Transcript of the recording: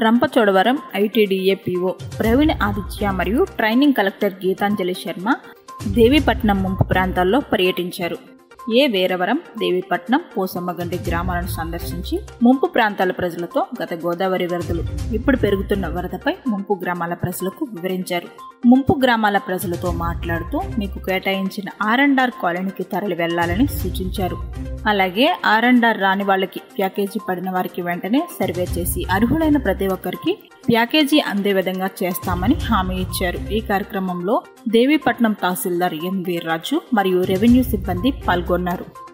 Rampachodavaram ITDA PO Praveen Aditya మరియు training collector Geetanjali Sharma Devipatnam ముంపు ప్రాంతాల్లో పర్యటించారు ఏ వీరవరం దేవీపట్నం పోసమ్మగండి గ్రామాలను సందర్శించి ముంపు ప్రాంతాల ప్రజలతో గత గోదావరి వరదలు ఇప్పుడు పెరుగుతున్న వరదపై ముంపు గ్రామాల ప్రజలకు వివరించారు ముంపు గ్రామాల ప్రజలతో మాట్లాడుతూ మీకు కేటాయించిన ఆర్ అండ్ ఆర్ కాలనీకి తరలి వెళ్లాలని సూచించారు అలాగే ఆర్ అండ్ ఆర్ రాని వాళ్ళకి ప్యాకేజీ పడిన వారికి వెంటనే సర్వే చేసి అర్హులైన ప్రతి ఒక్కరికి ప్యాకేజీ అందే విధంగా చేస్తామని హామీ ఇచ్చారు ఈ కార్యక్రమంలో దేవీపట్నం తహసీల్దార్ ఎం వీర్రాజు మరియు రెవెన్యూ సిబ్బంది పాల్గొన్నారు